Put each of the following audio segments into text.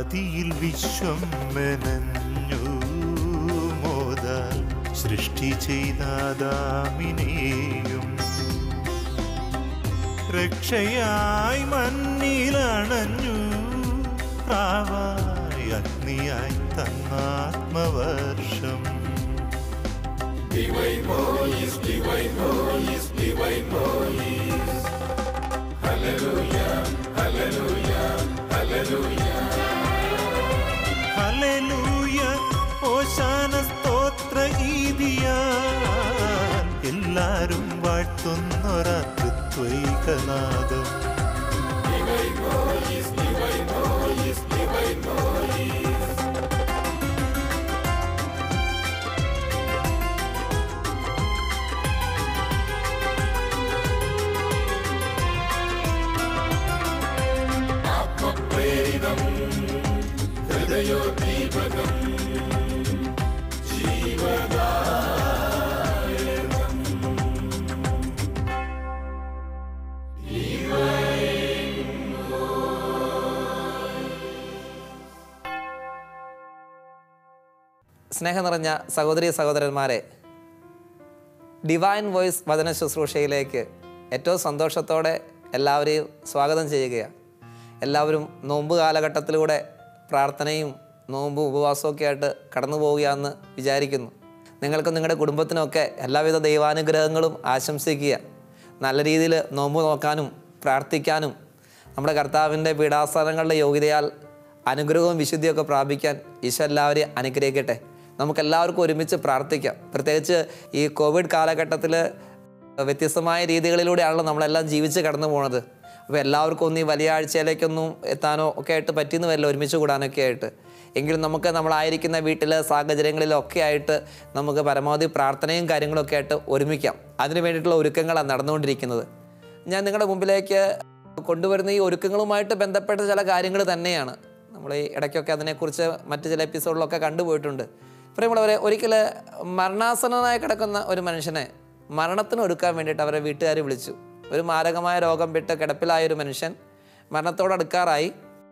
ആദിയിൽ വിശ്വം മെനഞ്ഞു മോദാൽ സൃഷ്ടി ചെയ്താദാമിനെയും രക്ഷയായി മണ്ണിലണഞ്ഞു പ്രാവായി അഗ്നിയായി തന്നാത്മവർഷം ഹല്ലേലൂയ ഓശാന സ്തോത്ര ഗീതിയാൽ എല്ലാരും വാഴ്ത്തുന്നൊരാ തൃത്വൈകനാദം സ്നേഹം നിറഞ്ഞ സഹോദരി സഹോദരന്മാരെ ഡിവൈൻ വോയിസ് വചന ശുശ്രൂഷയിലേക്ക് ഏറ്റവും സന്തോഷത്തോടെ എല്ലാവരെയും സ്വാഗതം ചെയ്യുകയാണ് എല്ലാവരും നോമ്പ് കാലഘട്ടത്തിലൂടെ പ്രാർത്ഥനയും നോമ്പും ഉപവാസമൊക്കെ ആയിട്ട് കടന്നു പോവുകയാണെന്ന് വിചാരിക്കുന്നു നിങ്ങൾക്കും നിങ്ങളുടെ കുടുംബത്തിനൊക്കെ എല്ലാവിധ ദൈവാനുഗ്രഹങ്ങളും ആശംസിക്കുക നല്ല രീതിയിൽ നോമ്പ് നോക്കാനും പ്രാർത്ഥിക്കാനും നമ്മുടെ കർത്താവിൻ്റെ പീഡാസനങ്ങളുടെ യോഗ്യതയാൽ അനുഗ്രഹവും വിശുദ്ധിയൊക്കെ പ്രാപിക്കാൻ ഈശോ എല്ലാവരെയും അനുഗ്രഹിക്കട്ടെ നമുക്കെല്ലാവർക്കും ഒരുമിച്ച് പ്രാർത്ഥിക്കാം പ്രത്യേകിച്ച് ഈ കോവിഡ് കാലഘട്ടത്തിൽ വ്യത്യസ്തമായ രീതികളിലൂടെയാണല്ലോ നമ്മളെല്ലാം ജീവിച്ച് കടന്നു പോണത് അപ്പോൾ എല്ലാവർക്കും ഒന്നും ഈ വലിയ ആഴ്ചയിലേക്കൊന്നും എത്താനോ ഒക്കെ ആയിട്ട് പറ്റിയെന്ന് വരില്ല ഒരുമിച്ച് കൂടാനൊക്കെ ആയിട്ട് എങ്കിലും നമുക്ക് നമ്മളായിരിക്കുന്ന വീട്ടിലെ സാഹചര്യങ്ങളിലൊക്കെ ആയിട്ട് നമുക്ക് പരമാവധി പ്രാർത്ഥനയും കാര്യങ്ങളൊക്കെ ആയിട്ട് ഒരുമിക്കാം അതിന് വേണ്ടിയിട്ടുള്ള ഒരുക്കങ്ങളാണ് നടന്നുകൊണ്ടിരിക്കുന്നത് ഞാൻ നിങ്ങളുടെ മുമ്പിലേക്ക് കൊണ്ടുവരുന്ന ഈ ഒരുക്കങ്ങളുമായിട്ട് ബന്ധപ്പെട്ട ചില കാര്യങ്ങൾ തന്നെയാണ് നമ്മൾ ഈ ഇടയ്ക്കൊക്കെ അതിനെക്കുറിച്ച് മറ്റ് ചില എപ്പിസോഡിലൊക്കെ കണ്ടുപോയിട്ടുണ്ട് പ്രിയമുള്ളവരെ ഒരിക്കൽ മരണാസന്നനായി കിടക്കുന്ന ഒരു മനുഷ്യനെ മരണത്തിന് ഒരുക്കാൻ വേണ്ടിയിട്ട് അവരെ വീട്ടുകാർ വിളിച്ചു ഒരു മാരകമായ രോഗം വിട്ട് കിടപ്പിലായ ഒരു മനുഷ്യൻ മരണത്തോടടുക്കാറായി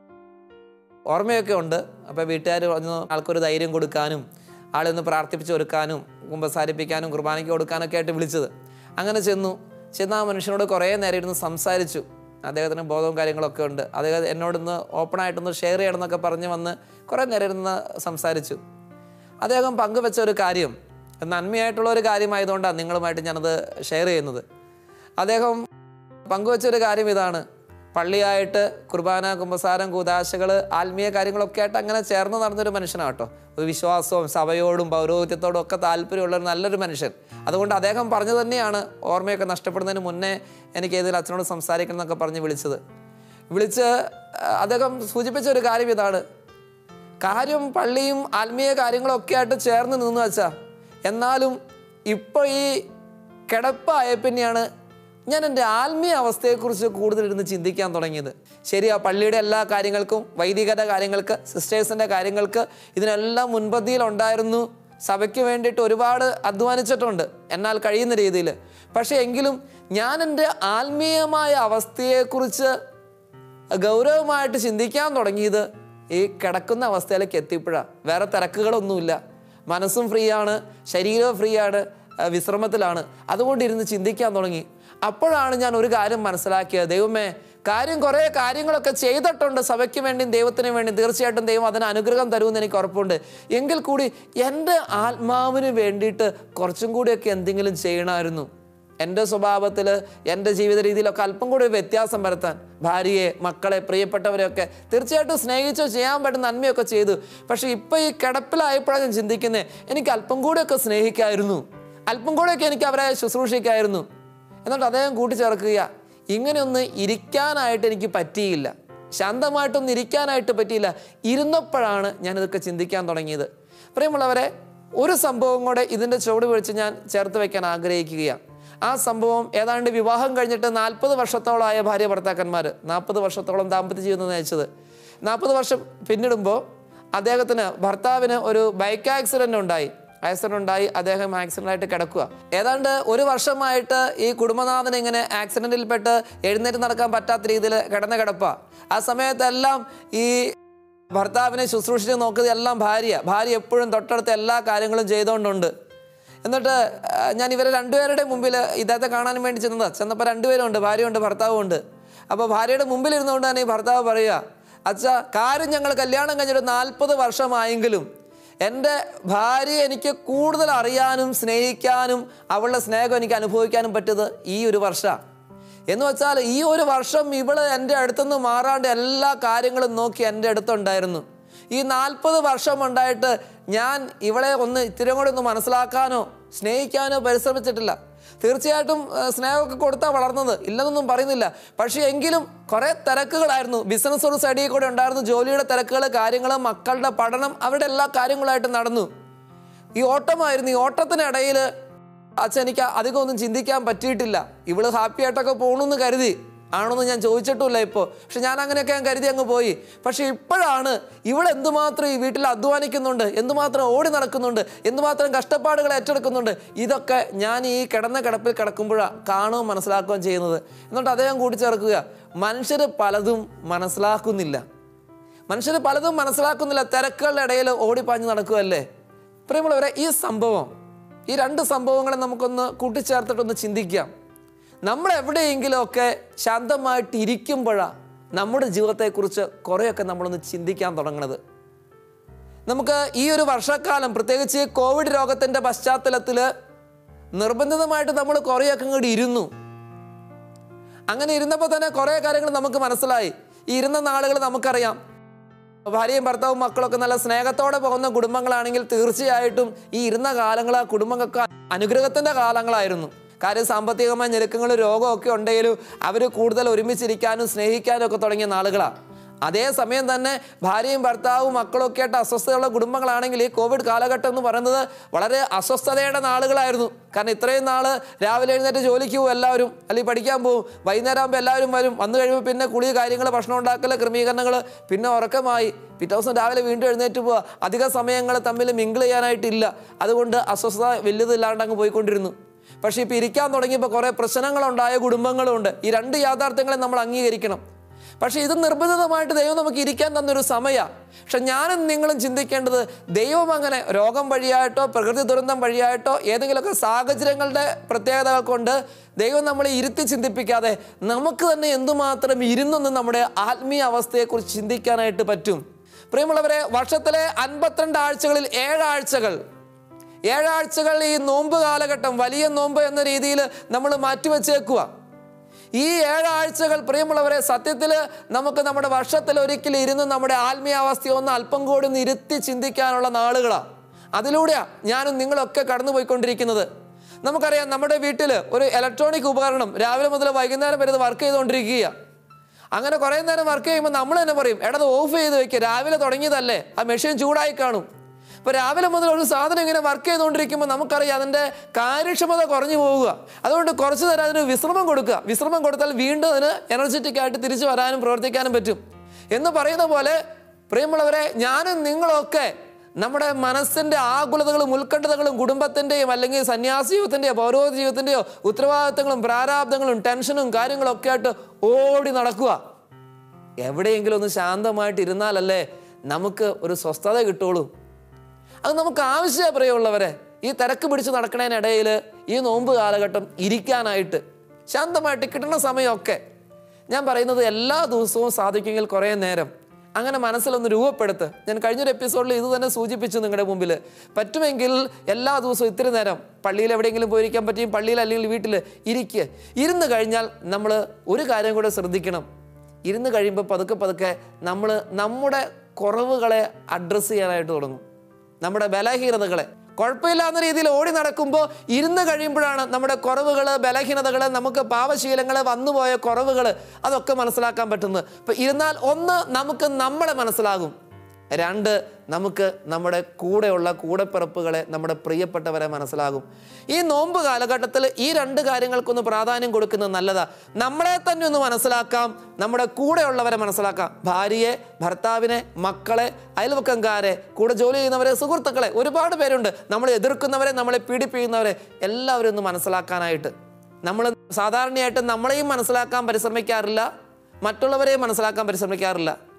ഓർമ്മയൊക്കെ ഉണ്ട് അപ്പോൾ വീട്ടുകാർ ഒന്ന് ആൾക്കൊരു ധൈര്യം കൊടുക്കാനും ആളെ ഒന്ന് പ്രാർത്ഥിപ്പിച്ച് ഒരുക്കാനും കുമ്പസാരിപ്പിക്കാനും കുർബാനയ്ക്ക് കൊടുക്കാനൊക്കെ ആയിട്ട് വിളിച്ചത് അങ്ങനെ ചെന്നു ചെന്ന് ആ മനുഷ്യനോട് കുറേ നേരം ഇരുന്ന് സംസാരിച്ചു അദ്ദേഹത്തിന് ബോധവും കാര്യങ്ങളൊക്കെ ഉണ്ട് അദ്ദേഹം എന്നോടൊന്ന് ഓപ്പണായിട്ടൊന്ന് ഷെയർ ചെയ്യണമെന്നൊക്കെ പറഞ്ഞ് വന്ന് കുറേ നേരം ഇരുന്ന് സംസാരിച്ചു അദ്ദേഹം പങ്കുവെച്ച ഒരു കാര്യം നന്മയായിട്ടുള്ള ഒരു കാര്യമായതുകൊണ്ടാണ് നിങ്ങളുമായിട്ട് ഞാനത് ഷെയർ ചെയ്യുന്നത് അദ്ദേഹം പങ്കുവെച്ച ഒരു കാര്യം ഇതാണ് പള്ളിയായിട്ട് കുർബാന കുമ്പസാരം കൂതാശകൾ ആത്മീയ കാര്യങ്ങളൊക്കെ ആയിട്ട് അങ്ങനെ ചേർന്ന് നടന്നൊരു മനുഷ്യനാണ് കേട്ടോ ഒരു വിശ്വാസവും സഭയോടും പൗരോഹിത്യത്തോടും ഒക്കെ താല്പര്യമുള്ള ഒരു നല്ലൊരു മനുഷ്യൻ അതുകൊണ്ട് അദ്ദേഹം പറഞ്ഞു തന്നെയാണ് ഓർമ്മയൊക്കെ നഷ്ടപ്പെടുന്നതിന് മുന്നേ എനിക്ക് ഏതൊരു അച്ഛനോട് സംസാരിക്കണം എന്നൊക്കെ പറഞ്ഞ് വിളിച്ചത് വിളിച്ച് ആ, അദ്ദേഹം സൂചിപ്പിച്ച ഒരു കാര്യം ഇതാണ് കാര്യം പള്ളിയും ആത്മീയ കാര്യങ്ങളൊക്കെ ആയിട്ട് ചേർന്ന് നിന്ന് വെച്ചാ എന്നാലും ഇപ്പോൾ ഈ കിടപ്പായ പിന്നെയാണ് ഞാൻ എൻ്റെ ആത്മീയ അവസ്ഥയെക്കുറിച്ച് കൂടുതൽ ഇരുന്ന് ചിന്തിക്കാൻ തുടങ്ങിയത് ശരിയാ പള്ളിയുടെ എല്ലാ കാര്യങ്ങൾക്കും വൈദികരുടെ കാര്യങ്ങൾക്ക് സിസ്റ്റേഴ്സിൻ്റെ കാര്യങ്ങൾക്ക് ഇതിനെല്ലാം മുൻപന്തിയിലുണ്ടായിരുന്നു സഭയ്ക്ക് വേണ്ടിയിട്ട് ഒരുപാട് അധ്വാനിച്ചിട്ടുണ്ട് എന്നാൽ കഴിയുന്ന രീതിയിൽ പക്ഷേ എങ്കിലും ഞാൻ എൻ്റെ ആത്മീയമായ അവസ്ഥയെക്കുറിച്ച് ഗൗരവമായിട്ട് ചിന്തിക്കാൻ തുടങ്ങിയത് ഈ കിടക്കുന്ന അവസ്ഥയിലേക്ക് എത്തിയപ്പോഴാണ് വേറെ തിരക്കുകളൊന്നുമില്ല മനസ്സും ഫ്രീ ആണ് ശരീരവും ഫ്രീ ആണ് ആ, വിശ്രമത്തിലാണ് അതുകൊണ്ട് ഇരുന്ന് ചിന്തിക്കാൻ തുടങ്ങി അപ്പോഴാണ് ഞാൻ ഒരു കാര്യം മനസ്സിലാക്കിയത് ദൈവമേ കാര്യം കുറേ കാര്യങ്ങളൊക്കെ ചെയ്തിട്ടുണ്ട് സഭയ്ക്ക് വേണ്ടിയും ദൈവത്തിന് വേണ്ടി തീർച്ചയായിട്ടും ദൈവം അതിന് അനുഗ്രഹം തരുമെന്ന് എനിക്ക് ഉറപ്പുണ്ട് എങ്കിൽ കൂടി എൻ്റെ ആത്മാവിന് വേണ്ടിയിട്ട് കുറച്ചും കൂടിയൊക്കെ എന്തെങ്കിലും ചെയ്യണമായിരുന്നു എൻ്റെ സ്വഭാവത്തിൽ എൻ്റെ ജീവിത രീതിയിലൊക്കെ അല്പം കൂടി ഒരു വ്യത്യാസം വരുത്താൻ ഭാര്യയെ മക്കളെ പ്രിയപ്പെട്ടവരെയൊക്കെ തീർച്ചയായിട്ടും സ്നേഹിച്ചോ ചെയ്യാൻ പറ്റുന്ന നന്മയൊക്കെ ചെയ്തു പക്ഷേ ഇപ്പോൾ ഈ കിടപ്പിലായപ്പോഴാണ് ഞാൻ ചിന്തിക്കുന്നത് എനിക്ക് അല്പം കൂടിയൊക്കെ സ്നേഹിക്കായിരുന്നു അല്പം കൂടെയൊക്കെ എനിക്ക് അവരെ ശുശ്രൂഷിക്കായിരുന്നു എന്നിട്ട് അദ്ദേഹം കൂട്ടിച്ചേർക്കുക ഇങ്ങനെയൊന്ന് ഇരിക്കാനായിട്ട് എനിക്ക് പറ്റിയില്ല ശാന്തമായിട്ടൊന്നും ഇരിക്കാനായിട്ട് പറ്റിയില്ല ഇരുന്നപ്പോഴാണ് ഞാനിതൊക്കെ ചിന്തിക്കാൻ തുടങ്ങിയത് പ്രിയമുള്ളവരെ ഒരു സംഭവം കൂടെ ഇതിൻ്റെ ചുവട് പിടിച്ച് ഞാൻ ചേർത്ത് വയ്ക്കാൻ ആഗ്രഹിക്കുകയാണ് ആ സംഭവം ഏതാണ്ട് വിവാഹം കഴിഞ്ഞിട്ട് നാൽപ്പത് വർഷത്തോളമായ ഭാര്യ ഭർത്താക്കന്മാർ നാൽപ്പത് വർഷത്തോളം ദാമ്പത്യ ജീവിതം നയിച്ചത് നാൽപ്പത് വർഷം പിന്നിടുമ്പോൾ അദ്ദേഹത്തിന് ഭർത്താവിന് ഒരു ബൈക്ക് ആക്സിഡൻ്റ് ഉണ്ടായി ആക്സിഡൻ്റ് ഉണ്ടായി അദ്ദേഹം ആക്സിഡൻ്റായിട്ട് കിടക്കുക ഏതാണ്ട് ഒരു വർഷമായിട്ട് ഈ കുടുംബനാഥൻ ഇങ്ങനെ ആക്സിഡൻറ്റിൽപ്പെട്ട് എഴുന്നേറ്റ് നടക്കാൻ പറ്റാത്ത രീതിയിൽ കിടന്ന കിടപ്പ ആ സമയത്തെല്ലാം ഈ ഭർത്താവിനെ ശുശ്രൂഷിച്ച് നോക്കുന്നത് എല്ലാം ഭാര്യ ഭാര്യ എപ്പോഴും തൊട്ടടുത്ത എല്ലാ കാര്യങ്ങളും ചെയ്തുകൊണ്ടുണ്ട് എന്നിട്ട് ആ, ഞാൻ ഇവരെ രണ്ടുപേരുടെ മുമ്പിൽ ഇദ്ദേഹത്തെ കാണാൻ വേണ്ടി ചെന്നതാണ് ചെന്നപ്പോൾ രണ്ടുപേരും ഉണ്ട് ഭാര്യയുണ്ട് ഭർത്താവും ഉണ്ട് അപ്പോൾ ഭാര്യയുടെ മുമ്പിൽ ഇരുന്നുകൊണ്ട് തന്നെ ഈ ഭർത്താവ് പറയുക അച്ഛാ കാര്യം ഞങ്ങൾ കല്യാണം കഴിഞ്ഞിട്ട് നാൽപ്പത് വർഷമായെങ്കിലും എൻ്റെ ഭാര്യയെ എനിക്ക് കൂടുതൽ അറിയാനും സ്നേഹിക്കാനും അവളുടെ സ്നേഹം എനിക്ക് അനുഭവിക്കാനും പറ്റിയത് ഈ ഒരു വർഷമാണ് എന്ന് വെച്ചാൽ ഈ ഒരു വർഷം ഇവള് എൻ്റെ അടുത്തുനിന്ന് മാറാണ്ട് എല്ലാ കാര്യങ്ങളും നോക്കി എൻ്റെ അടുത്തുണ്ടായിരുന്നു ഈ നാൽപ്പത് വർഷം ഉണ്ടായിട്ട് ഞാൻ ഇവളെ ഒന്ന് ഇത്തിരി കൂടെ ഒന്ന് മനസ്സിലാക്കാനോ സ്നേഹിക്കാനോ പരിശ്രമിച്ചിട്ടില്ല തീർച്ചയായിട്ടും ആ, സ്നേഹമൊക്കെ കൊടുത്താൽ വളർന്നത് ഇല്ലെന്നൊന്നും പറയുന്നില്ല പക്ഷേ എങ്കിലും കുറേ തിരക്കുകളായിരുന്നു ബിസിനസ് ഒരു സൈഡിൽ കൂടെ ഉണ്ടായിരുന്നു ജോലിയുടെ തിരക്കുകൾ കാര്യങ്ങൾ മക്കളുടെ പഠനം അവരുടെ എല്ലാ കാര്യങ്ങളായിട്ട് നടന്നു ഈ ഓട്ടമായിരുന്നു ഈ ഓട്ടത്തിനിടയിൽ അച്ഛൻ എനിക്ക് അധികം ഒന്നും ചിന്തിക്കാൻ പറ്റിയിട്ടില്ല ഇവള് ഹാപ്പി ആയിട്ടൊക്കെ പോകണമെന്ന് കരുതി ആണെന്ന് ഞാൻ ചോദിച്ചിട്ടുമില്ല ഇപ്പോൾ പക്ഷെ ഞാൻ അങ്ങനെയൊക്കെ ഞാൻ കരുതി അങ്ങ് പോയി പക്ഷെ ഇപ്പോഴാണ് ഇവൾ എന്തുമാത്രം ഈ വീട്ടിൽ അധ്വാനിക്കുന്നുണ്ട് എന്തുമാത്രം ഓടി നടക്കുന്നുണ്ട് എന്തുമാത്രം കഷ്ടപ്പാടുകൾ ഏറ്റെടുക്കുന്നുണ്ട് ഇതൊക്കെ ഞാൻ ഈ കിടന്ന കിടപ്പിൽ കിടക്കുമ്പോഴാണ് കാണുകയും മനസ്സിലാക്കുകയും ചെയ്യുന്നത് എന്നിട്ട് അദ്ദേഹം കൂട്ടിച്ചേർക്കുക മനുഷ്യർ പലതും മനസ്സിലാക്കുന്നില്ല മനുഷ്യർ പലതും മനസ്സിലാക്കുന്നില്ല തിരക്കുകളുടെ ഇടയിൽ ഓടിപ്പാഞ്ഞ് നടക്കുകയല്ലേ പ്രിയമുള്ളവരെ ഈ സംഭവം ഈ രണ്ട് സംഭവങ്ങളെ നമുക്കൊന്ന് കൂട്ടിച്ചേർത്തിട്ടൊന്ന് ചിന്തിക്കാം നമ്മൾ എവിടെയെങ്കിലുമൊക്കെ ശാന്തമായിട്ട് ഇരിക്കുമ്പോഴാണ് നമ്മുടെ ജീവിതത്തെക്കുറിച്ച് കുറേയൊക്കെ നമ്മളൊന്ന് ചിന്തിക്കാൻ തുടങ്ങുന്നത് നമുക്ക് ഈ ഒരു വർഷക്കാലം പ്രത്യേകിച്ച് ഈ കോവിഡ് രോഗത്തിൻ്റെ പശ്ചാത്തലത്തിൽ നിർബന്ധിതമായിട്ട് നമ്മൾ കുറേയൊക്കെ ഇങ്ങോട്ട് ഇരുന്നു അങ്ങനെ ഇരുന്നപ്പോൾ തന്നെ കുറേ കാര്യങ്ങൾ നമുക്ക് മനസ്സിലായി ഈ ഇരുന്ന നാളുകൾ നമുക്കറിയാം ഭാര്യയും ഭർത്താവും മക്കളൊക്കെ നല്ല സ്നേഹത്തോടെ പോകുന്ന കുടുംബങ്ങളാണെങ്കിൽ തീർച്ചയായിട്ടും ഈ ഇരുന്ന കാലങ്ങൾ ആ കുടുംബങ്ങൾക്ക് അനുഗ്രഹത്തിൻ്റെ കാലങ്ങളായിരുന്നു കാര്യം സാമ്പത്തികമായ ഞെരുക്കങ്ങൾ രോഗമൊക്കെ ഉണ്ടെങ്കിലും അവർ കൂടുതൽ ഒരുമിച്ചിരിക്കാനും സ്നേഹിക്കാനും ഒക്കെ തുടങ്ങിയ നാളുകളാണ് അതേസമയം തന്നെ ഭാര്യയും ഭർത്താവും മക്കളൊക്കെ ആയിട്ട് അസ്വസ്ഥതയുള്ള കുടുംബങ്ങളാണെങ്കിൽ ഈ കോവിഡ് കാലഘട്ടം എന്ന് പറയുന്നത് വളരെ അസ്വസ്ഥതയുടെ നാളുകളായിരുന്നു കാരണം ഇത്രയും നാള് രാവിലെ എഴുന്നേറ്റ് ജോലിക്ക് പോകും എല്ലാവരും അല്ലെങ്കിൽ പഠിക്കാൻ പോകും വൈകുന്നേരം ആകുമ്പോൾ എല്ലാവരും വരും വന്നു കഴിയുമ്പോൾ പിന്നെ കുളി കാര്യങ്ങൾ ഭക്ഷണം ഉണ്ടാക്കൽ ക്രമീകരണങ്ങൾ പിന്നെ ഉറക്കമായി പിറ്റേ ദിവസം രാവിലെ വീണ്ടും എഴുന്നേറ്റ് പോവുക അധിക സമയങ്ങൾ തമ്മിൽ മിങ്കിൾ ചെയ്യാനായിട്ടില്ല അതുകൊണ്ട് അസ്വസ്ഥത വലിയതില്ലാണ്ട് അങ്ങ് പോയിക്കൊണ്ടിരുന്നു പക്ഷേ ഇപ്പോൾ ഇരിക്കാൻ തുടങ്ങിയപ്പോൾ കുറേ പ്രശ്നങ്ങളുണ്ടായ കുടുംബങ്ങളുണ്ട് ഈ രണ്ട് യാഥാർത്ഥ്യങ്ങളെ നമ്മൾ അംഗീകരിക്കണം പക്ഷേ ഇത് നിർബന്ധിതമായിട്ട് ദൈവം നമുക്ക് ഇരിക്കാൻ തന്നൊരു സമയമാണ് പക്ഷെ ഞാനും നിങ്ങളും ചിന്തിക്കേണ്ടത് ദൈവം അങ്ങനെ രോഗം വഴിയായിട്ടോ പ്രകൃതി ദുരന്തം വഴിയായിട്ടോ ഏതെങ്കിലുമൊക്കെ സാഹചര്യങ്ങളുടെ പ്രത്യേകതകൾ കൊണ്ട് ദൈവം നമ്മളെ ഇരുത്തി ചിന്തിപ്പിക്കാതെ നമുക്ക് തന്നെ എന്തുമാത്രം ഇരുന്നൊന്ന് നമ്മുടെ ആത്മീയ അവസ്ഥയെക്കുറിച്ച് ചിന്തിക്കാനായിട്ട് പറ്റും പ്രിയമുള്ളവരെ വർഷത്തിലെ അൻപത്തിരണ്ട് ആഴ്ചകളിൽ ഏഴാഴ്ചകൾ ഏഴാഴ്ചകൾ ഈ നോമ്പ് കാലഘട്ടം വലിയ നോമ്പ് എന്ന രീതിയിൽ നമ്മൾ മാറ്റിവെച്ചേക്കുക ഈ ഏഴാഴ്ചകൾ പ്രിയമുള്ളവരെ സത്യത്തിൽ നമുക്ക് നമ്മുടെ വർഷത്തിൽ ഒരിക്കൽ ഇരുന്ന് നമ്മുടെ ആത്മീയാവസ്ഥയെ ഒന്ന് അല്പം കൂടി ഒന്ന് ഇരുത്തി ചിന്തിക്കാനുള്ള നാളുകളാണ് അതിലൂടെയാണ് ഞാനും നിങ്ങളൊക്കെ കടന്നു പോയിക്കൊണ്ടിരിക്കുന്നത് നമുക്കറിയാം നമ്മുടെ വീട്ടിൽ ഒരു ഇലക്ട്രോണിക് ഉപകരണം രാവിലെ മുതൽ വൈകുന്നേരം വരെ വർക്ക് ചെയ്തുകൊണ്ടിരിക്കുക അങ്ങനെ കുറേ നേരം വർക്ക് ചെയ്യുമ്പോൾ നമ്മൾ തന്നെ പറയും എടാ ഓഫ് ചെയ്ത് വെക്കുക രാവിലെ തുടങ്ങിയതല്ലേ ആ മെഷീൻ ചൂടായി കാണും ഇപ്പോൾ രാവിലെ മുതൽ ഒരു സാധനം ഇങ്ങനെ വർക്ക് ചെയ്തുകൊണ്ടിരിക്കുമ്പോൾ നമുക്കറിയാം അതിൻ്റെ കാര്യക്ഷമത കുറഞ്ഞു പോവുക അതുകൊണ്ട് കുറച്ച് നേരം അതിന് വിശ്രമം കൊടുക്കുക വിശ്രമം കൊടുത്താൽ വീണ്ടും അതിന് എനർജറ്റിക് ആയിട്ട് തിരിച്ചു വരാനും പ്രവർത്തിക്കാനും പറ്റും എന്ന് പറയുന്ന പോലെ പ്രിയമുള്ളവരെ ഞാനും നിങ്ങളൊക്കെ നമ്മുടെ മനസ്സിൻ്റെ ആകുലതകളും ഉത്കണ്ഠതകളും കുടുംബത്തിൻ്റെയും അല്ലെങ്കിൽ സന്യാസി ജീവിതത്തിൻ്റെയോ പൗരോഹിത ജീവിതത്തിൻ്റെയോ ഉത്തരവാദിത്തങ്ങളും പ്രാരാബ്ദങ്ങളും ടെൻഷനും കാര്യങ്ങളും ഒക്കെ ആയിട്ട് ഓടി നടക്കുക എവിടെയെങ്കിലും ഒന്ന് ശാന്തമായിട്ട് ഇരുന്നാലല്ലേ നമുക്ക് ഒരു സ്വസ്ഥത കിട്ടുള്ളൂ അത് നമുക്ക് ആവശ്യമേ പ്രിയമുള്ളവരെ ഈ തിരക്ക് പിടിച്ച് നടക്കുന്നതിനിടയിൽ ഈ നോമ്പ് കാലഘട്ടം ഇരിക്കാനായിട്ട് ശാന്തമായിട്ട് കിട്ടുന്ന സമയമൊക്കെ ഞാൻ പറയുന്നത് എല്ലാ ദിവസവും സാധിക്കുമെങ്കിൽ കുറേ നേരം അങ്ങനെ മനസ്സിലൊന്ന് രൂപപ്പെടുത്ത് ഞാൻ കഴിഞ്ഞൊരു എപ്പിസോഡിൽ ഇത് തന്നെ സൂചിപ്പിച്ചു നിങ്ങളുടെ മുമ്പിൽ പറ്റുമെങ്കിൽ എല്ലാ ദിവസവും ഇത്തിരി നേരം പള്ളിയിൽ എവിടെയെങ്കിലും പോയിരിക്കാൻ പറ്റിയും പള്ളിയിൽ അല്ലെങ്കിൽ വീട്ടിൽ ഇരിക്കുക ഇരുന്ന് കഴിഞ്ഞാൽ നമ്മൾ ഒരു കാര്യം കൂടെ ശ്രദ്ധിക്കണം ഇരുന്ന് കഴിയുമ്പോൾ പതുക്കെ പതുക്കെ നമ്മൾ നമ്മുടെ കുറവുകളെ അഡ്രസ്സ് ചെയ്യാനായിട്ട് തുടങ്ങും നമ്മുടെ ബലഹീനതകളെ കുഴപ്പമില്ലാത്ത രീതിയിൽ ഓടി നടക്കുമ്പോൾ ഇരുന്ന് കഴിയുമ്പോഴാണ് നമ്മുടെ കുറവുകൾ ബലഹീനതകൾ നമുക്ക് പാവശീലങ്ങൾ വന്നുപോയ കുറവുകൾ അതൊക്കെ മനസ്സിലാക്കാൻ പറ്റുന്നത് ഇപ്പം ഇരുന്നാൽ ഒന്ന് നമുക്ക് നമ്മളെ മനസ്സിലാകും രണ്ട് നമുക്ക് നമ്മുടെ കൂടെയുള്ള കൂടെപ്പിറപ്പുകളെ നമ്മുടെ പ്രിയപ്പെട്ടവരെ മനസ്സിലാകും ഈ നോമ്പ് കാലഘട്ടത്തിൽ ഈ രണ്ട് കാര്യങ്ങൾക്കൊന്ന് പ്രാധാന്യം കൊടുക്കുന്നത് നല്ലതാ നമ്മളെ തന്നെ ഒന്ന് മനസ്സിലാക്കാം നമ്മുടെ കൂടെയുള്ളവരെ മനസ്സിലാക്കാം ഭാര്യയെ ഭർത്താവിനെ മക്കളെ അയൽവക്കംകാരെ കൂടെ ജോലി ചെയ്യുന്നവരെ സുഹൃത്തുക്കളെ ഒരുപാട് പേരുണ്ട് നമ്മളെ എതിർക്കുന്നവരെ നമ്മളെ പീഡിപ്പിക്കുന്നവരെ എല്ലാവരും ഒന്ന് മനസ്സിലാക്കാനായിട്ട് നമ്മൾ സാധാരണയായിട്ട് നമ്മളെയും മനസ്സിലാക്കാൻ പരിശ്രമിക്കാറില്ല മറ്റുള്ളവരെയും മനസ്സിലാക്കാൻ പരിശ്രമിക്കാറില്ല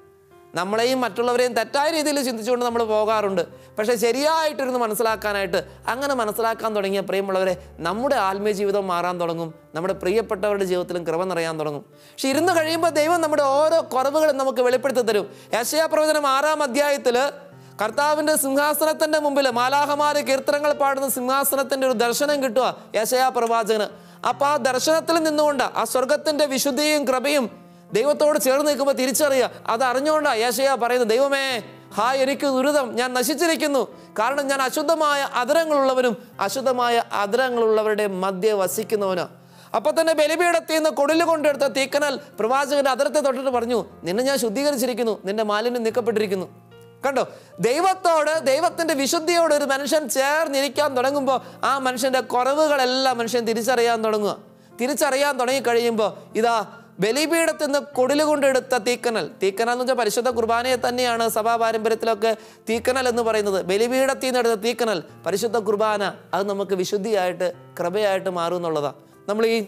നമ്മളെയും മറ്റുള്ളവരെയും തെറ്റായ രീതിയിൽ ചിന്തിച്ചുകൊണ്ട് നമ്മൾ പോകാറുണ്ട് പക്ഷേ ശരിയായിട്ടിരുന്ന് മനസ്സിലാക്കാനായിട്ട് അങ്ങനെ മനസ്സിലാക്കാൻ തുടങ്ങിയ പ്രിയമുള്ളവരെ നമ്മുടെ ആത്മീയ ജീവിതം മാറാൻ തുടങ്ങും നമ്മുടെ പ്രിയപ്പെട്ടവരുടെ ജീവിതത്തിലും കൃപ നിറയാൻ തുടങ്ങും പക്ഷെ ഇരുന്ന് കഴിയുമ്പോൾ ദൈവം നമ്മുടെ ഓരോ കുറവുകളും നമുക്ക് വെളിപ്പെടുത്തി തരും യശയാ പ്രവചനം ആറാം അധ്യായത്തിൽ കർത്താവിൻ്റെ സിംഹാസനത്തിൻ്റെ മുമ്പിൽ മാലാഹമാര് കീർത്തനങ്ങൾ പാടുന്ന സിംഹാസനത്തിൻ്റെ ഒരു ദർശനം കിട്ടുക യശയാ പ്രവാചകന് അപ്പോൾ ആ ദർശനത്തിൽ നിന്നുകൊണ്ട് ആ സ്വർഗത്തിൻ്റെ വിശുദ്ധിയും കൃപയും ദൈവത്തോട് ചേർന്ന് നിൽക്കുമ്പോൾ തിരിച്ചറിയുക അത് അറിഞ്ഞുകൊണ്ടാണ് യേശയ പറയുന്നത് ദൈവമേ ഹായ് എനിക്ക് ദുരിതം ഞാൻ നശിച്ചിരിക്കുന്നു കാരണം ഞാൻ അശുദ്ധമായ അതിരങ്ങളുള്ളവരും അശുദ്ധമായ അതിരങ്ങളുള്ളവരുടെ മധ്യ വസിക്കുന്നവനാ അപ്പൊ തന്നെ ബലിപീഠത്തിൽ നിന്ന് കൊടില് കൊണ്ടെടുത്ത തീക്കനൽ പ്രവാചകന്റെ അതിരത്തെ തൊട്ടിട്ട് പറഞ്ഞു നിന്നെ ഞാൻ ശുദ്ധീകരിച്ചിരിക്കുന്നു നിന്റെ മാലിന്യം നീക്കപ്പെട്ടിരിക്കുന്നു കണ്ടോ ദൈവത്തോട് ദൈവത്തിന്റെ വിശുദ്ധിയോട് ഒരു മനുഷ്യൻ ചേർന്നിരിക്കാൻ തുടങ്ങുമ്പോൾ ആ മനുഷ്യന്റെ കുറവുകളെല്ലാം മനുഷ്യൻ തിരിച്ചറിയാൻ തുടങ്ങുക തിരിച്ചറിയാൻ തുടങ്ങി കഴിയുമ്പോൾ ഇതാ ബലിപീഠത്തിൽ നിന്ന് കൊടില് കൊണ്ടെടുത്ത തീക്കനൽ തീക്കനൽ എന്ന് വെച്ചാൽ പരിശുദ്ധ കുർബാനയെ തന്നെയാണ് സഭാ പാരമ്പര്യത്തിലൊക്കെ തീക്കനൽ എന്ന് പറയുന്നത് ബലിപീഠത്തിൽ നിന്ന് എടുത്ത തീക്കനൽ പരിശുദ്ധ കുർബാന അത് നമുക്ക് വിശുദ്ധിയായിട്ട് കൃപയായിട്ട് മാറും എന്നുള്ളതാണ് നമ്മൾ ഈ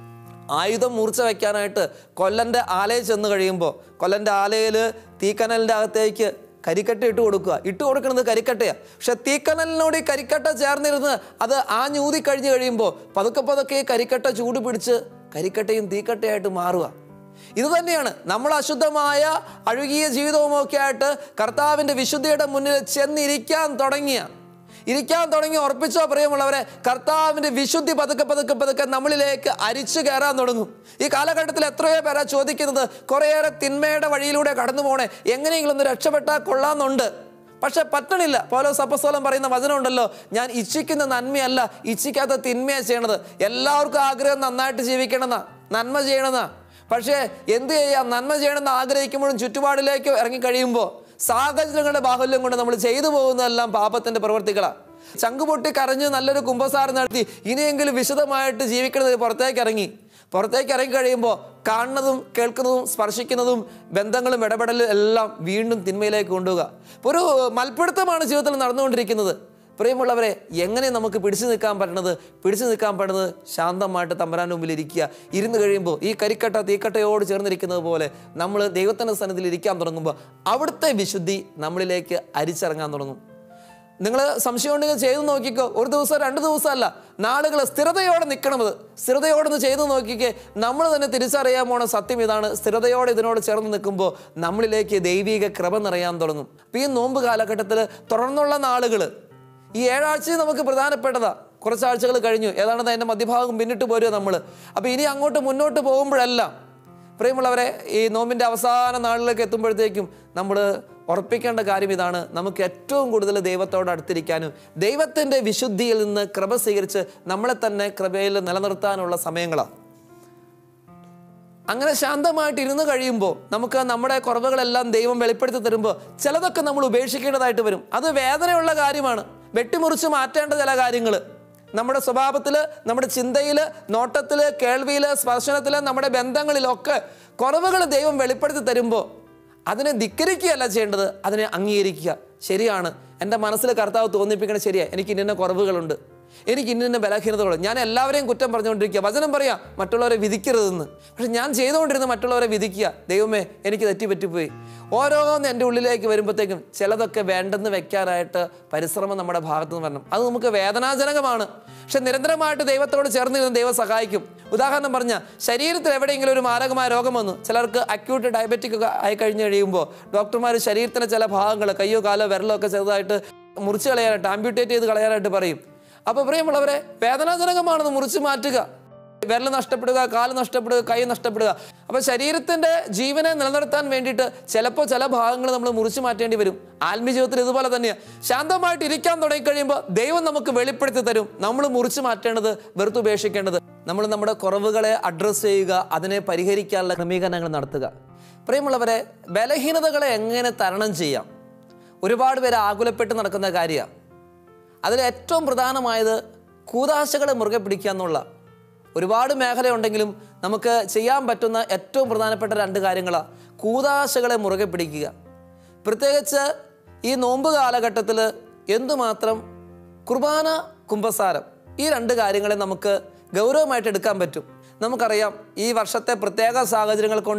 ആയുധം മൂർച്ച വയ്ക്കാനായിട്ട് കൊല്ലൻ്റെ ആലയിൽ ചെന്ന് കഴിയുമ്പോൾ കൊല്ലൻ്റെ ആലയിൽ തീക്കനലിൻ്റെ അകത്തേക്ക് കരിക്കട്ട ഇട്ട് കൊടുക്കുക ഇട്ട് കൊടുക്കുന്നത് കരിക്കട്ടയാണ് പക്ഷെ തീക്കനലിനോട് ഈ കരിക്കട്ട ചേർന്നിരുന്ന് അത് ആ ഞൂതി കഴിഞ്ഞ് കഴിയുമ്പോൾ പതുക്കെ പതുക്കെ ഈ കരിക്കട്ട ചൂട് പിടിച്ച് കരിക്കട്ടയും തീക്കട്ടയായിട്ട് മാറുക ഇത് തന്നെയാണ് നമ്മൾ അശുദ്ധമായ അഴുകിയ ജീവിതവുമൊക്കെ ആയിട്ട് കർത്താവിൻ്റെ വിശുദ്ധിയുടെ മുന്നിൽ ചെന്നിരിക്കാൻ തുടങ്ങിയ ഇരിക്കാൻ തുടങ്ങി ഉറപ്പിച്ചോ പ്രിയമുള്ളവരെ കർത്താവിൻ്റെ വിശുദ്ധി പതുക്കെ പതുക്കെ പതുക്കെ നമ്മളിലേക്ക് അരിച്ചു കയറാൻ തുടങ്ങും ഈ കാലഘട്ടത്തിൽ എത്രയോ പേരാ ചോദിക്കുന്നത് കുറേയേറെ തിന്മയുടെ വഴിയിലൂടെ കടന്നു പോണേ എങ്ങനെയെങ്കിലും ഒന്ന് രക്ഷപ്പെട്ടാൽ കൊള്ളാമെന്നുണ്ട് പക്ഷെ പറ്റണില്ല പോലോ സപ്പസ്വലം പറയുന്ന വചനമുണ്ടല്ലോ ഞാൻ ഇച്ഛിക്കുന്ന നന്മയല്ല ഇച്ഛിക്കാത്ത തിന്മയാണ് ചെയ്യണത് എല്ലാവർക്കും ആഗ്രഹം നന്നായിട്ട് ജീവിക്കണമെന്നാ നന്മ ചെയ്യണമെന്നാ പക്ഷേ എന്ത് ചെയ്യാം നന്മ ചെയ്യണമെന്ന് ആഗ്രഹിക്കുമ്പോഴും ചുറ്റുപാടിലേക്ക് ഇറങ്ങി കഴിയുമ്പോൾ സാഹചര്യങ്ങളുടെ ബാഹുല്യം കൊണ്ട് നമ്മൾ ചെയ്തു പോകുന്നതെല്ലാം പാപത്തിന്റെ പ്രവർത്തികളാണ് ചങ്കുപൊട്ടി കരഞ്ഞ് നല്ലൊരു കുംഭസാരം നടത്തി ഇനിയെങ്കിലും വിശദമായിട്ട് ജീവിക്കുന്നത് പുറത്തേക്ക് ഇറങ്ങി പുറത്തേക്ക് ഇറങ്ങി കഴിയുമ്പോൾ കാണുന്നതും കേൾക്കുന്നതും സ്പർശിക്കുന്നതും ബന്ധങ്ങളും ഇടപെടലും എല്ലാം വീണ്ടും തിന്മയിലേക്ക് കൊണ്ടുപോകുക ഇപ്പോൾ ഒരു മൽപ്പിടുത്തമാണ് ജീവിതത്തിൽ നടന്നുകൊണ്ടിരിക്കുന്നത് പ്രിയമുള്ളവരെ എങ്ങനെ നമുക്ക് പിടിച്ചു നിൽക്കാൻ പറ്റണത് പിടിച്ചു നിൽക്കാൻ പറ്റുന്നത് ശാന്തമായിട്ട് തമ്പരാൻ മുമ്പിൽ ഇരിക്കുക ഇരുന്ന് കഴിയുമ്പോൾ ഈ കരിക്കട്ട തീക്കട്ടയോട് ചേർന്നിരിക്കുന്നത് പോലെ നമ്മൾ ദൈവത്തിൻ്റെ സന്നിധിയിൽ ഇരിക്കാൻ തുടങ്ങുമ്പോൾ അവിടുത്തെ വിശുദ്ധി നമ്മളിലേക്ക് അരിച്ചിറങ്ങാൻ തുടങ്ങും നിങ്ങൾ സംശയം ഉണ്ടെങ്കിൽ ചെയ്തു നോക്കിക്കോ ഒരു ദിവസം രണ്ട് ദിവസമല്ല നാളുകൾ സ്ഥിരതയോടെ നിൽക്കണത് സ്ഥിരതയോടെ ഒന്ന് ചെയ്തു നോക്കിക്കേ നമ്മൾ തന്നെ തിരിച്ചറിയാൻ പോണ സത്യം ഇതാണ് സ്ഥിരതയോടെ ഇതിനോട് ചേർന്ന് നിൽക്കുമ്പോൾ നമ്മളിലേക്ക് ദൈവിക കൃപ നിറയാൻ തുടങ്ങും അപ്പോൾ ഈ നോമ്പ് കാലഘട്ടത്തിൽ തുടർന്നുള്ള നാളുകൾ ഈ ഏഴാഴ്ച നമുക്ക് പ്രധാനപ്പെട്ടതാ കുറച്ച് ആഴ്ചകൾ കഴിഞ്ഞു ഏതാണ്ട് അതിൻ്റെ മധ്യഭാഗം പിന്നിട്ട് പോരുക നമ്മൾ അപ്പോൾ ഇനി അങ്ങോട്ട് മുന്നോട്ട് പോകുമ്പോഴെല്ലാം പ്രിയമുള്ളവരെ ഈ നോമ്പിൻ്റെ അവസാന നാളിലേക്ക് എത്തുമ്പോഴത്തേക്കും നമ്മൾ ഉറപ്പിക്കേണ്ട കാര്യം ഇതാണ് നമുക്ക് ഏറ്റവും കൂടുതൽ ദൈവത്തോട് അടുത്തിരിക്കാനും ദൈവത്തിൻ്റെ വിശുദ്ധിയിൽ നിന്ന് കൃപ സ്വീകരിച്ച് നമ്മളെ തന്നെ കൃപയിൽ നിലനിർത്താനുള്ള സമയങ്ങളാണ് അങ്ങനെ ശാന്തമായിട്ട് ഇരുന്ന് കഴിയുമ്പോൾ നമുക്ക് നമ്മുടെ കുറവുകളെല്ലാം ദൈവം വെളിപ്പെടുത്തി തരുമ്പോൾ ചിലതൊക്കെ നമ്മൾ ഉപേക്ഷിക്കേണ്ടതായിട്ട് വരും അത് വേദനയുള്ള കാര്യമാണ് വെട്ടിമുറിച്ച് മാറ്റേണ്ട ചില കാര്യങ്ങൾ നമ്മുടെ സ്വഭാവത്തിൽ നമ്മുടെ ചിന്തയിൽ നോട്ടത്തിൽ കേൾവിയിൽ സ്പർശനത്തിൽ നമ്മുടെ ബന്ധങ്ങളിലൊക്കെ കുറവുകൾ ദൈവം വെളിപ്പെടുത്തി തരുമ്പോൾ അതിനെ ധിക്കരിക്കുകയല്ല ചെയ്യേണ്ടത് അതിനെ അംഗീകരിക്കുക ശരിയാണ് എൻ്റെ മനസ്സിൽ കർത്താവ് തോന്നിപ്പിക്കണത് ശരിയാണ് എനിക്ക് ഇന്ന കുറവുകളുണ്ട് എനിക്ക് ഇന്ന ബലഹീനതകളുണ്ട് ഞാൻ എല്ലാവരെയും കുറ്റം പറഞ്ഞുകൊണ്ടിരിക്കുക വചനം പറയാം മറ്റുള്ളവരെ വിധിക്കരുതെന്ന് പക്ഷെ ഞാൻ ചെയ്തുകൊണ്ടിരുന്ന മറ്റുള്ളവരെ വിധിക്കുക ദൈവമേ എനിക്ക് തെറ്റിപ്പറ്റിപ്പോയി ഓരോന്ന് എൻ്റെ ഉള്ളിലേക്ക് വരുമ്പോഴത്തേക്കും ചിലതൊക്കെ വേണ്ടെന്ന് വെക്കാനായിട്ട് പരിശ്രമം നമ്മുടെ ഭാഗത്ത് നിന്ന് വരണം അത് നമുക്ക് വേദനാജനകമാണ് പക്ഷെ നിരന്തരമായിട്ട് ദൈവത്തോട് ചേർന്നിരുന്ന് ദൈവം സഹായിക്കും ഉദാഹരണം പറഞ്ഞാൽ ശരീരത്തിൽ എവിടെയെങ്കിലും ഒരു മാരകമായ രോഗം വന്നു ചിലർക്ക് അക്യൂട്ട് ഡയബറ്റിക് ഒക്കെ ആയി കഴിഞ്ഞ് കഴിയുമ്പോൾ ഡോക്ടർമാർ ശരീരത്തിലെ ചില ഭാഗങ്ങൾ കയ്യോ കാലോ വിരലോ ഒക്കെ ചെറുതായിട്ട് മുറിച്ച് കളയാനായിട്ട് ആംബ്യൂട്ടേറ്റ് ചെയ്ത് കളയാനായിട്ട് പറയും അപ്പോൾ പ്രിയമുള്ളവരെ വേദനാജനകമാണെന്ന് മുറിച്ച് മാറ്റുക വിരൽ നഷ്ടപ്പെടുക കാല് നഷ്ടപ്പെടുക കൈ നഷ്ടപ്പെടുക അപ്പോൾ ശരീരത്തിൻ്റെ ജീവനെ നിലനിർത്താൻ വേണ്ടിയിട്ട് ചിലപ്പോൾ ചില ഭാഗങ്ങൾ നമ്മൾ മുറിച്ച് മാറ്റേണ്ടി വരും ആത്മീയ ജീവിതത്തിൽ ഇതുപോലെ തന്നെയാണ് ശാന്തമായിട്ട് ഇരിക്കാൻ തുടങ്ങിക്കഴിയുമ്പോൾ ദൈവം നമുക്ക് വെളിപ്പെടുത്തി തരും നമ്മൾ മുറിച്ച് മാറ്റേണ്ടത് വെറുത്ത് ഉപേക്ഷിക്കേണ്ടത് നമ്മൾ നമ്മുടെ കുറവുകളെ അഡ്രസ്സ് ചെയ്യുക അതിനെ പരിഹരിക്കാനുള്ള ക്രമീകരണങ്ങൾ നടത്തുക പ്രിയമുള്ളവരെ ബലഹീനതകളെ എങ്ങനെ തരണം ചെയ്യാം ഒരുപാട് പേര് ആകുലപ്പെട്ട് നടക്കുന്ന കാര്യമാണ് അതിൽ ഏറ്റവും പ്രധാനമായത് കൂതാശകളെ മുറുകെ പിടിക്കുക എന്നുള്ള ഒരുപാട് മേഖലയുണ്ടെങ്കിലും നമുക്ക് ചെയ്യാൻ പറ്റുന്ന ഏറ്റവും പ്രധാനപ്പെട്ട രണ്ട് കാര്യങ്ങളാണ് കൂതാശകളെ മുറുകെ പിടിക്കുക പ്രത്യേകിച്ച് ഈ നോമ്പ് കാലഘട്ടത്തിൽ എന്തുമാത്രം കുർബാന കുംഭസാരം ഈ രണ്ട് കാര്യങ്ങളെ നമുക്ക് ഗൗരവമായിട്ട് എടുക്കാൻ പറ്റും നമുക്കറിയാം ഈ വർഷത്തെ പ്രത്യേക സാഹചര്യങ്ങൾ കൊണ്ട്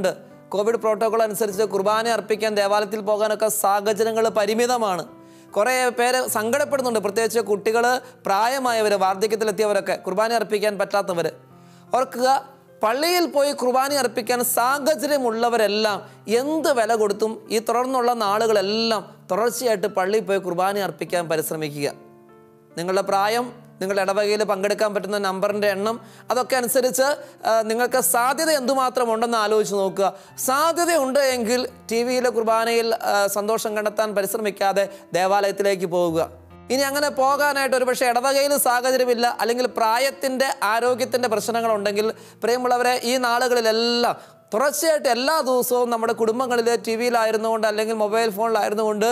കോവിഡ് പ്രോട്ടോകോൾ അനുസരിച്ച് കുർബാന അർപ്പിക്കാൻ ദേവാലയത്തിൽ പോകാനൊക്കെ സാഹചര്യങ്ങൾ പരിമിതമാണ് കുറേ പേര് സങ്കടപ്പെടുന്നുണ്ട് പ്രത്യേകിച്ച് കുട്ടികൾ പ്രായമായവർ വാർദ്ധക്യത്തിലെത്തിയവരൊക്കെ കുർബാന അർപ്പിക്കാൻ പറ്റാത്തവർ ഓർക്കുക പള്ളിയിൽ പോയി കുർബാന അർപ്പിക്കാൻ സാഹചര്യമുള്ളവരെല്ലാം എന്ത് വില കൊടുത്തും ഈ തുടർന്നുള്ള നാളുകളെല്ലാം തുടർച്ചയായിട്ട് പള്ളിയിൽ പോയി കുർബാന അർപ്പിക്കാൻ പരിശ്രമിക്കുക നിങ്ങളുടെ പ്രായം നിങ്ങളുടെ ഇടവകയിൽ പങ്കെടുക്കാൻ പറ്റുന്ന നമ്പറിൻ്റെ എണ്ണം അതൊക്കെ അനുസരിച്ച് ആ, നിങ്ങൾക്ക് സാധ്യത എന്തുമാത്രം ഉണ്ടെന്ന് ആലോചിച്ച് നോക്കുക സാധ്യതയുണ്ട് എങ്കിൽ ടി വിയിലെ കുർബാനയിൽ ആ, സന്തോഷം കണ്ടെത്താൻ പരിശ്രമിക്കാതെ ദേവാലയത്തിലേക്ക് പോവുക ഇനി അങ്ങനെ പോകാനായിട്ട് ഒരുപക്ഷെ ഇടവകയിൽ സാഹചര്യമില്ല അല്ലെങ്കിൽ പ്രായത്തിൻ്റെ ആരോഗ്യത്തിൻ്റെ പ്രശ്നങ്ങളുണ്ടെങ്കിൽ പ്രിയമുള്ളവരെ ഈ നാളുകളിലെല്ലാം തുടർച്ചയായിട്ട് എല്ലാ ദിവസവും നമ്മുടെ കുടുംബങ്ങളിൽ ടി വിയിലായിരുന്നുകൊണ്ട് അല്ലെങ്കിൽ മൊബൈൽ ഫോണിലായിരുന്നുകൊണ്ട്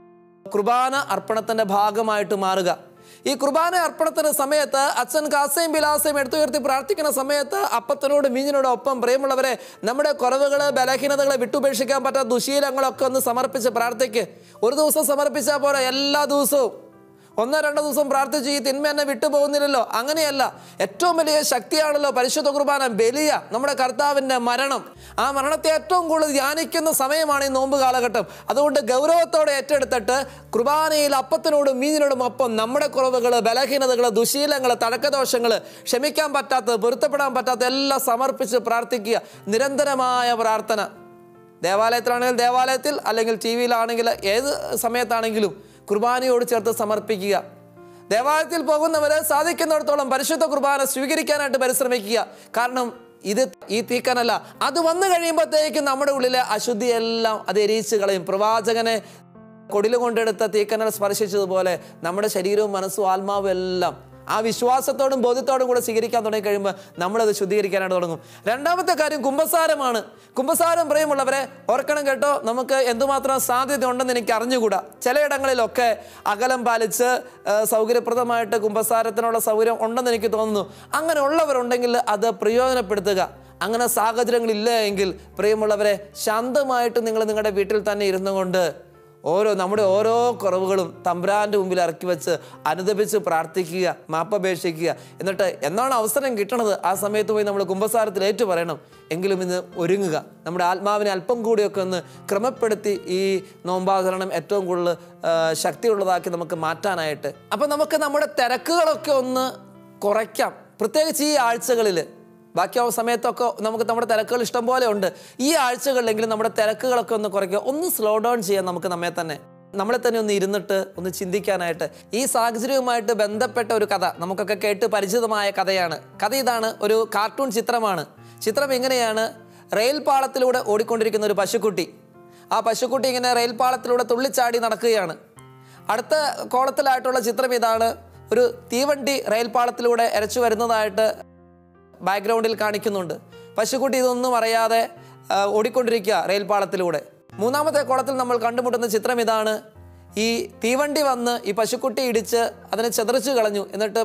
കുർബാന അർപ്പണത്തിന്റെ ഭാഗമായിട്ട് മാറുക ഈ കുർബാന അർപ്പണത്തിന്റെ സമയത്ത് അച്ഛൻ കാസയും ബിലാസയും എടുത്തുയർത്തി പ്രാർത്ഥിക്കുന്ന സമയത്ത് അപ്പത്തിനോട് മീനിനോട് ഒപ്പം പ്രിയമുള്ളവരെ നമ്മുടെ കുറവുകൾ ബലഹീനതകളെ വിട്ടുപേക്ഷിക്കാൻ പറ്റാത്ത ദുശീലങ്ങളൊക്കെ ഒന്ന് സമർപ്പിച്ച് പ്രാർത്ഥിക്ക് ഒരു ദിവസം സമർപ്പിച്ചാൽ പോരാ എല്ലാ ദിവസവും ഒന്നോ രണ്ടോ ദിവസം പ്രാർത്ഥിച്ചു ഈ തിന്മ എന്നെ വിട്ടുപോകുന്നില്ലല്ലോ അങ്ങനെയല്ല ഏറ്റവും വലിയ ശക്തിയാണല്ലോ പരിശുദ്ധ കുർബാന ബലിയ നമ്മുടെ കർത്താവിൻ്റെ മരണം ആ മരണത്തെ ഏറ്റവും കൂടുതൽ ധ്യാനിക്കുന്ന സമയമാണ് ഈ നോമ്പ് കാലഘട്ടം അതുകൊണ്ട് ഗൗരവത്തോടെ ഏറ്റെടുത്തിട്ട് കുർബാനയിൽ അപ്പത്തിനോടും മീനിനോടും ഒപ്പം നമ്മുടെ കുറവുകൾ ബലഹീനതകൾ ദുശീലങ്ങൾ തടക്കദോഷങ്ങൾ ക്ഷമിക്കാൻ പറ്റാത്തത് പൊരുത്തപ്പെടാൻ പറ്റാത്ത എല്ലാം സമർപ്പിച്ച് പ്രാർത്ഥിക്കുക നിരന്തരമായ പ്രാർത്ഥന ദേവാലയത്തിലാണെങ്കിൽ ദേവാലയത്തിൽ അല്ലെങ്കിൽ ടി വിയിലാണെങ്കിൽ ഏത് സമയത്താണെങ്കിലും കുർബാനയോട് ചേർത്ത് സമർപ്പിക്കുക ദേവാലയത്തിൽ പോകുന്നവരെ സാധിക്കുന്നിടത്തോളം പരിശുദ്ധ കുർബാന സ്വീകരിക്കാനായിട്ട് പരിശ്രമിക്കുക കാരണം ഇത് ഈ തീക്കനല്ല അത് വന്നു കഴിയുമ്പോഴത്തേക്കും നമ്മുടെ ഉള്ളിലെ അശുദ്ധിയെല്ലാം അത് എരിയിച്ച് കളയും പ്രവാചകനെ കൊടില് കൊണ്ടെടുത്ത തീക്കനൽ സ്പർശിച്ചതുപോലെ നമ്മുടെ ശരീരവും മനസ്സും ആത്മാവും എല്ലാം ആ വിശ്വാസത്തോടും ബോധ്യത്തോടും കൂടെ സ്വീകരിക്കാൻ തുടങ്ങി കഴിയുമ്പോൾ നമ്മളത് ശുദ്ധീകരിക്കാനായിട്ട് തുടങ്ങും രണ്ടാമത്തെ കാര്യം കുംഭസാരമാണ് കുംഭസാരം പറയുമുള്ളവരെ ഓർക്കണം കേട്ടോ നമുക്ക് എന്തുമാത്രം സാധ്യത ഉണ്ടെന്ന് എനിക്ക് അറിഞ്ഞുകൂടാ ചിലയിടങ്ങളിലൊക്കെ അകലം പാലിച്ച് ആ, സൗകര്യപ്രദമായിട്ട് കുംഭസാരത്തിനുള്ള സൗകര്യം ഉണ്ടെന്ന് എനിക്ക് തോന്നുന്നു അങ്ങനെ ഉള്ളവരുണ്ടെങ്കിൽ അത് പ്രയോജനപ്പെടുത്തുക അങ്ങനെ സാഹചര്യങ്ങളില്ല എങ്കിൽ പ്രിയമുള്ളവരെ ശാന്തമായിട്ട് നിങ്ങൾ നിങ്ങളുടെ വീട്ടിൽ തന്നെ ഇരുന്നു കൊണ്ട് ഓരോ നമ്മുടെ ഓരോ കുറവുകളും തമ്പുരാൻ്റെ മുമ്പിൽ ഇറക്കി വെച്ച് അനുദപിച്ച് പ്രാർത്ഥിക്കുക മാപ്പപേക്ഷിക്കുക എന്നിട്ട് എന്നാണ് അവസരം കിട്ടണത് ആ സമയത്ത് പോയി നമ്മൾ കുംഭസാരത്തിൽ ഏറ്റു പറയണം എങ്കിലും ഇന്ന് ഒരുങ്ങുക നമ്മുടെ ആത്മാവിനെ അല്പം കൂടിയൊക്കെ ഒന്ന് ക്രമപ്പെടുത്തി ഈ നോമ്പാചരണം ഏറ്റവും കൂടുതൽ ആ, ശക്തിയുള്ളതാക്കി നമുക്ക് മാറ്റാനായിട്ട് അപ്പം നമുക്ക് നമ്മുടെ തിരക്കുകളൊക്കെ ഒന്ന് കുറയ്ക്കാം പ്രത്യേകിച്ച് ഈ ആഴ്ചകളിൽ ബാക്കി ആ സമയത്തൊക്കെ നമുക്ക് നമ്മുടെ തിരക്കുകൾ ഇഷ്ടം പോലെ ഉണ്ട് ഈ ആഴ്ചകളിലെങ്കിലും നമ്മുടെ തിരക്കുകളൊക്കെ ഒന്ന് കുറയ്ക്കുക ഒന്ന് സ്ലോ ഡൗൺ ചെയ്യാൻ നമുക്ക് നമ്മെ തന്നെ നമ്മളെ തന്നെ ഒന്ന് ഇരുന്നിട്ട് ഒന്ന് ചിന്തിക്കാനായിട്ട് ഈ സാഹചര്യവുമായിട്ട് ബന്ധപ്പെട്ട ഒരു കഥ നമുക്കൊക്കെ കേട്ട് പരിചിതമായ കഥയാണ് കഥ ഇതാണ് ഒരു കാർട്ടൂൺ ചിത്രമാണ് ചിത്രം ഇങ്ങനെയാണ് റെയിൽ പാളത്തിലൂടെ ഓടിക്കൊണ്ടിരിക്കുന്ന ഒരു പശുക്കുട്ടി ആ പശുക്കുട്ടി ഇങ്ങനെ റെയിൽ പാളത്തിലൂടെ തുള്ളിച്ചാടി നടക്കുകയാണ് അടുത്ത കോളത്തിലായിട്ടുള്ള ചിത്രം ഇതാണ് ഒരു തീവണ്ടി റെയിൽ പാളത്തിലൂടെ എരച്ചു വരുന്നതായിട്ട് ബാക്ക്ഗ്രൗണ്ടിൽ കാണിക്കുന്നുണ്ട് പശുക്കുട്ടി ഇതൊന്നും അറിയാതെ ആ, ഓടിക്കൊണ്ടിരിക്കുക റെയിൽ പാളത്തിലൂടെ മൂന്നാമത്തെ കോളത്തിൽ നമ്മൾ കണ്ടുമുട്ടുന്ന ചിത്രം ഇതാണ് ഈ തീവണ്ടി വന്ന് ഈ പശുക്കുട്ടി ഇടിച്ച് അതിനെ ചെതറിച്ചു കളഞ്ഞു എന്നിട്ട്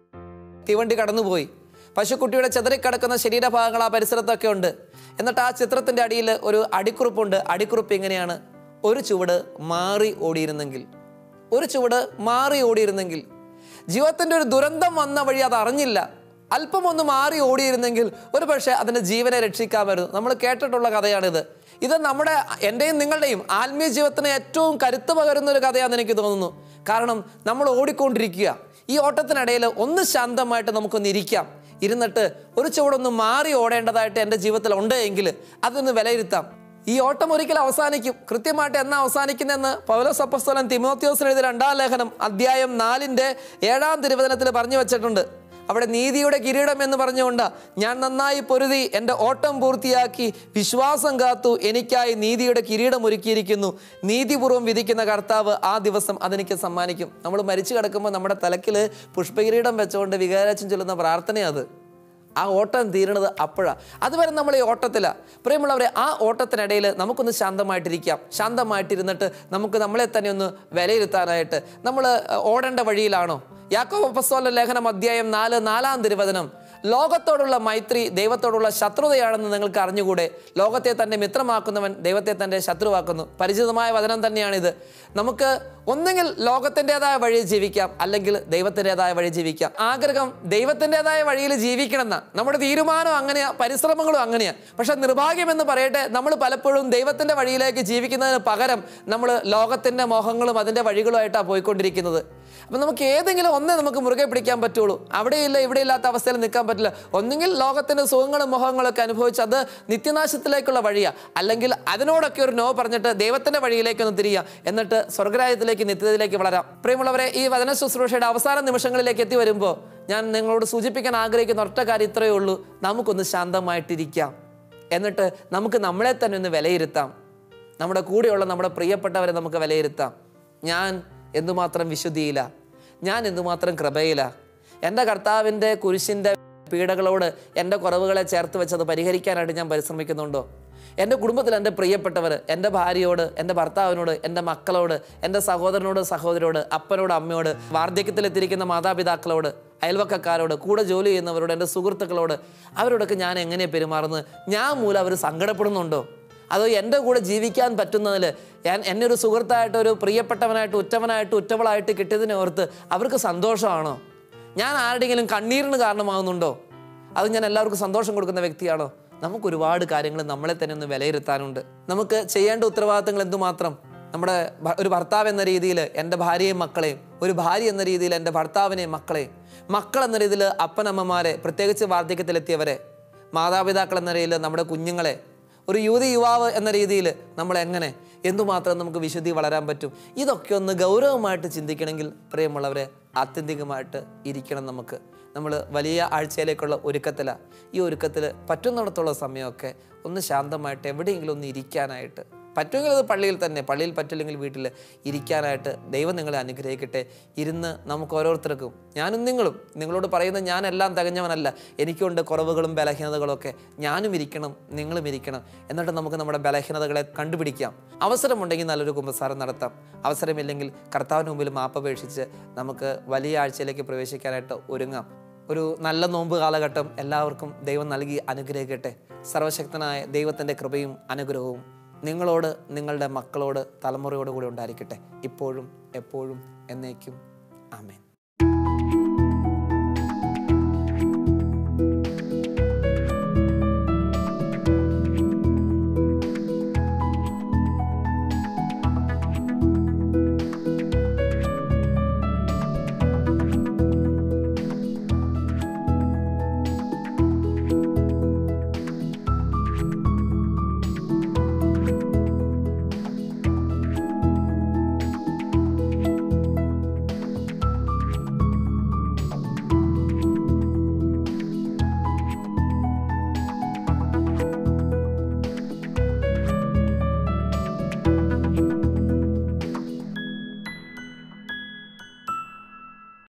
തീവണ്ടി കടന്നുപോയി പശുക്കുട്ടിയുടെ ചെതറിക്കിടക്കുന്ന ശരീരഭാഗങ്ങൾ ആ പരിസരത്തൊക്കെ ഉണ്ട് എന്നിട്ട് ആ ചിത്രത്തിൻ്റെ അടിയിൽ ഒരു അടിക്കുറിപ്പുണ്ട് അടിക്കുറിപ്പ് ഇങ്ങനെയാണ് ഒരു ചുവട് മാറി ഓടിയിരുന്നെങ്കിൽ ഒരു ചുവട് മാറി ഓടിയിരുന്നെങ്കിൽ ജീവിതത്തിൻ്റെ ഒരു ദുരന്തം വന്ന വഴി അത് അറിഞ്ഞില്ല അല്പം ഒന്ന് മാറി ഓടിയിരുന്നെങ്കിൽ ഒരു പക്ഷേ അതിൻ്റെ ജീവനെ രക്ഷിക്കാമായിരുന്നു നമ്മൾ കേട്ടിട്ടുള്ള കഥയാണിത് ഇത് നമ്മുടെ എൻ്റെയും നിങ്ങളുടെയും ആത്മീയ ജീവിതത്തിന് ഏറ്റവും കരുത്ത് പകരുന്ന ഒരു കഥയാണെന്ന് എനിക്ക് തോന്നുന്നു കാരണം നമ്മൾ ഓടിക്കൊണ്ടിരിക്കുക ഈ ഓട്ടത്തിനിടയിൽ ഒന്ന് ശാന്തമായിട്ട് നമുക്കൊന്ന് ഇരിക്കാം ഇരുന്നിട്ട് ഒരു ചുവടൊന്ന് മാറി ഓടേണ്ടതായിട്ട് എൻ്റെ ജീവിതത്തിൽ ഉണ്ട് എങ്കിൽ അതൊന്ന് വിലയിരുത്താം ഈ ഓട്ടം ഒരിക്കൽ അവസാനിക്കും കൃത്യമായിട്ട് എന്നാ അവസാനിക്കുന്നതെന്ന് പൗലോസ് അപ്പസ്തോലൻ തിമോത്യോസിന് എഴുതിയ രണ്ടാം ലേഖനം അധ്യായം നാലിൻ്റെ ഏഴാം തിരുവചനത്തിൽ പറഞ്ഞു വെച്ചിട്ടുണ്ട് അവിടെ നീതിയുടെ കിരീടം എന്ന് പറഞ്ഞുകൊണ്ട് ഞാൻ നന്നായി പൊരുതി എൻ്റെ ഓട്ടം പൂർത്തിയാക്കി വിശ്വാസം കാത്തു എനിക്കായി നീതിയുടെ കിരീടം ഒരുക്കിയിരിക്കുന്നു നീതിപൂർവ്വം വിധിക്കുന്ന കർത്താവ് ആ ദിവസം അതെനിക്ക് സമ്മാനിക്കും നമ്മൾ മരിച്ചു കിടക്കുമ്പോൾ നമ്മുടെ തലക്കിൽ പുഷ്പകിരീടം വെച്ചുകൊണ്ട് വികാരച്ചൻ ചൊല്ലുന്ന പ്രാർത്ഥനയത് ആ ഓട്ടം തീരണത് അപ്പോഴാണ് അതുവരെ നമ്മൾ ഈ ഓട്ടത്തിലാണ് പ്രിയമുള്ളവരെ ആ ഓട്ടത്തിനിടയിൽ നമുക്കൊന്ന് ശാന്തമായിട്ടിരിക്കാം ശാന്തമായിട്ടിരുന്നിട്ട് നമുക്ക് നമ്മളെ തന്നെ ഒന്ന് വിലയിരുത്താനായിട്ട് നമ്മൾ ഓടേണ്ട വഴിയിലാണോ യാക്കോബ് അപ്പസ്തോല ലേഖനം അധ്യായം നാല് നാലാം തിരുവചനം ലോകത്തോടുള്ള മൈത്രി ദൈവത്തോടുള്ള ശത്രുതയാണെന്ന് നിങ്ങൾക്ക് അറിഞ്ഞുകൂടെ ലോകത്തെ തൻ്റെ മിത്രമാക്കുന്നവൻ ദൈവത്തെ തൻ്റെ ശത്രുവാക്കുന്നു പരിചിതമായ വചനം തന്നെയാണിത് നമുക്ക് ഒന്നുകിൽ ലോകത്തിൻ്റെതായ വഴിയിൽ ജീവിക്കാം അല്ലെങ്കിൽ ദൈവത്തിൻ്റെതായ വഴി ജീവിക്കാം ആഗ്രഹം ദൈവത്തിൻ്റെതായ വഴിയിൽ ജീവിക്കണമെന്ന നമ്മുടെ തീരുമാനം അങ്ങനെയാ പരിശ്രമങ്ങളും അങ്ങനെയാ പക്ഷെ നിർഭാഗ്യമെന്ന് പറയട്ടെ നമ്മൾ പലപ്പോഴും ദൈവത്തിൻ്റെ വഴിയിലേക്ക് ജീവിക്കുന്നതിന് പകരം നമ്മൾ ലോകത്തിൻ്റെ മോഹങ്ങളും അതിൻ്റെ വഴികളുമായിട്ടാണ് പോയിക്കൊണ്ടിരിക്കുന്നത് അപ്പം നമുക്ക് ഏതെങ്കിലും ഒന്നേ നമുക്ക് മുറുകെ പിടിക്കാൻ പറ്റുള്ളൂ അവിടെയില്ല ഇവിടെ ഇല്ലാത്ത അവസ്ഥയിൽ നിൽക്കാൻ പറ്റില്ല ഒന്നുകിൽ ലോകത്തിൻ്റെ സുഖങ്ങളും മോഹങ്ങളൊക്കെ അനുഭവിച്ച് അത് നിത്യനാശത്തിലേക്കുള്ള വഴിയാണ് അല്ലെങ്കിൽ അതിനോടൊക്കെ ഒരു നോ പറഞ്ഞിട്ട് ദൈവത്തിൻ്റെ വഴിയിലേക്ക് ഒന്ന് തിരിയുക എന്നിട്ട് സ്വർഗരാജ്യത്തിലേക്ക് നിത്യതയിലേക്ക് വളരാം പ്രിയമുള്ളവരെ ഈ വചന ശുശ്രൂഷയുടെ അവസാന നിമിഷങ്ങളിലേക്ക് എത്തി വരുമ്പോൾ ഞാൻ നിങ്ങളോട് സൂചിപ്പിക്കാൻ ആഗ്രഹിക്കുന്ന ഒറ്റ കാര്യം ഇത്രയേ ഉള്ളൂ നമുക്കൊന്ന് ശാന്തമായിട്ടിരിക്കാം എന്നിട്ട് നമുക്ക് നമ്മളെ തന്നെ ഒന്ന് വിലയിരുത്താം നമ്മുടെ കൂടെയുള്ള നമ്മുടെ പ്രിയപ്പെട്ടവരെ നമുക്ക് വിലയിരുത്താം ഞാൻ എന്തുമാത്രം വിശുദ്ധിയില്ല ഞാൻ എന്തുമാത്രം കൃപയില്ല എൻ്റെ കർത്താവിൻ്റെ കുരിശിൻ്റെ പീഡകളോട് എൻ്റെ കുറവുകളെ ചേർത്ത് വെച്ചത് പരിഹരിക്കാനായിട്ട് ഞാൻ പരിശ്രമിക്കുന്നുണ്ടോ എൻ്റെ കുടുംബത്തിൽ എൻ്റെ പ്രിയപ്പെട്ടവർ എൻ്റെ ഭാര്യയോട് എൻ്റെ ഭർത്താവിനോട് എൻ്റെ മക്കളോട് എൻ്റെ സഹോദരനോട് സഹോദരിയോട് അപ്പനോട് അമ്മയോട് വാർദ്ധക്യത്തിലെത്തിയിരിക്കുന്ന മാതാപിതാക്കളോട് അയൽവക്കക്കാരോട് കൂടെ ജോലി ചെയ്യുന്നവരോട് എൻ്റെ സുഹൃത്തുക്കളോട് അവരോടൊക്കെ ഞാൻ എങ്ങനെ പെരുമാറുന്നത് ഞാൻ മൂലം അവർ സങ്കടപ്പെടുന്നുണ്ടോ അതോ എൻ്റെ കൂടെ ജീവിക്കാൻ പറ്റുന്നതിൽ ഞാൻ എന്നെ ഒരു സുഹൃത്തായിട്ട് ഒരു പ്രിയപ്പെട്ടവനായിട്ട് ഉറ്റവനായിട്ട് ഉറ്റവളായിട്ട് കിട്ടിയതിനെ ഓർത്ത് അവർക്ക് സന്തോഷമാണോ ഞാൻ ആരുടെയെങ്കിലും കണ്ണീരിന് കാരണമാകുന്നുണ്ടോ അത് ഞാൻ എല്ലാവർക്കും സന്തോഷം കൊടുക്കുന്ന വ്യക്തിയാണോ നമുക്ക് ഒരുപാട് കാര്യങ്ങൾ നമ്മളെ തന്നെ ഒന്ന് വിലയിരുത്താനുണ്ട് നമുക്ക് ചെയ്യേണ്ട ഉത്തരവാദിത്തങ്ങൾ എന്തുമാത്രം നമ്മുടെ ഭ- ഒരു ഭർത്താവ് എന്ന രീതിയിൽ എൻ്റെ ഭാര്യയും മക്കളെയും ഒരു ഭാര്യ എന്ന രീതിയിൽ എൻ്റെ ഭർത്താവിനെയും മക്കളെയും മക്കൾ എന്ന രീതിയിൽ അപ്പനമ്മമാരെ പ്രത്യേകിച്ച് വാർദ്ധക്യത്തിലെത്തിയവരെ മാതാപിതാക്കൾ എന്ന രീതിയിൽ നമ്മുടെ കുഞ്ഞുങ്ങളെ ഒരു യുവതി യുവാവ് എന്ന രീതിയിൽ നമ്മൾ എങ്ങനെ എന്തുമാത്രം നമുക്ക് വിശുദ്ധി വളരാൻ പറ്റും ഇതൊക്കെ ഒന്ന് ഗൗരവമായിട്ട് ചിന്തിക്കണമെങ്കിൽ പ്രിയമുള്ളവരെ ആത്യന്തികമായിട്ട് ഇരിക്കണം നമുക്ക് നമ്മൾ വലിയ ആഴ്ചയിലേക്കുള്ള ഒരുക്കത്തിലാണ് ഈ ഒരുക്കത്തിൽ പറ്റുന്നിടത്തോളം സമയമൊക്കെ ഒന്ന് ശാന്തമായിട്ട് എവിടെയെങ്കിലും ഒന്ന് ഇരിക്കാനായിട്ട് പറ്റുമെങ്കിൽ അത് പള്ളിയിൽ തന്നെ പള്ളിയിൽ പറ്റില്ലെങ്കിൽ വീട്ടിൽ ഇരിക്കാനായിട്ട് ദൈവം നിങ്ങളെ അനുഗ്രഹിക്കട്ടെ ഇരുന്ന് നമുക്ക് ഓരോരുത്തർക്കും ഞാനും നിങ്ങളും നിങ്ങളോട് പറയുന്ന ഞാനെല്ലാം തികഞ്ഞവനല്ല എനിക്കുണ്ട് കുറവുകളും ബലഹീനതകളൊക്കെ ഞാനും ഇരിക്കണം നിങ്ങളും ഇരിക്കണം എന്നിട്ട് നമുക്ക് നമ്മുടെ ബലഹീനതകളെ കണ്ടുപിടിക്കാം അവസരമുണ്ടെങ്കിൽ നല്ലൊരു കുമ്പസാരം നടത്താം അവസരമില്ലെങ്കിൽ കർത്താവിന് മുമ്പിൽ മാപ്പപേക്ഷിച്ച് നമുക്ക് വലിയ ആഴ്ചയിലേക്ക് പ്രവേശിക്കാനായിട്ട് ഒരുങ്ങാം ഒരു നല്ല നോമ്പ് കാലഘട്ടം എല്ലാവർക്കും ദൈവം നൽകി അനുഗ്രഹിക്കട്ടെ സർവശക്തനായ ദൈവത്തിൻ്റെ കൃപയും അനുഗ്രഹവും നിങ്ങളോട് നിങ്ങളുടെ മക്കളോട് തലമുറയോട് കൂടി ഉണ്ടായിരിക്കട്ടെ ഇപ്പോഴും എപ്പോഴും എന്നേക്കും ആമേൻ